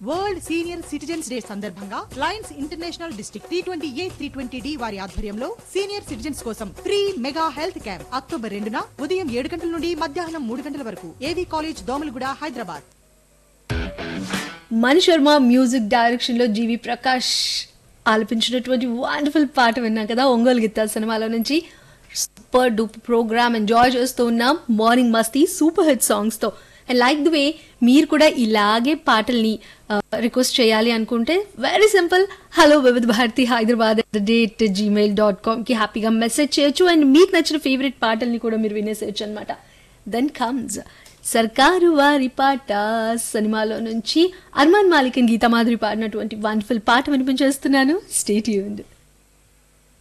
world senior citizens day సందర్భంగా Lions International district three twenty A three twenty D వారి ఆధ్వర్యంలో senior citizens కోసం free mega health camp October రెండున ఉదయం ఏడు గంటల నుండి మధ్యాహ్నం మూడు గంటల వరకు AV college Domalguda Hyderabad Mani Sharma music direction లో జీవి ప్రకాష్ ఆలపించినటువంటి వండర్ఫుల్ పాట విన్నాం కదా ఒంగోలు గిత్తా సినిమాలో నుంచి సూపర్ డూప్ ప్రోగ్రామ్ ఎంజాయ్ చేస్తూ ఉన్నాం morning Masti super hit songs తో అండ్ లైక్ ది వే మీరు కూడా ఇలాగే పాటల్ని రిక్వెస్ట్ చేయాలి అనుకుంటే very simple hello Vividh Bharati Hyderabad at the rate Gmail dot కామ్కి హ్యాపీగా మెసేజ్ చేయొచ్చు అండ్ మీకు నచ్చిన ఫేవరెట్ పాటల్ని కూడా మీరు వినేసేయచ్చు అనమాట దెన్ కమ్స్ సర్కారు వారి పాట సినిమాలో నుంచి అర్మాన్ మాలిక్ గీతా మాధురి పాడినటువంటి వండర్ఫుల్ పాట వినిపించేస్తున్నాను స్టేట్ యూండ్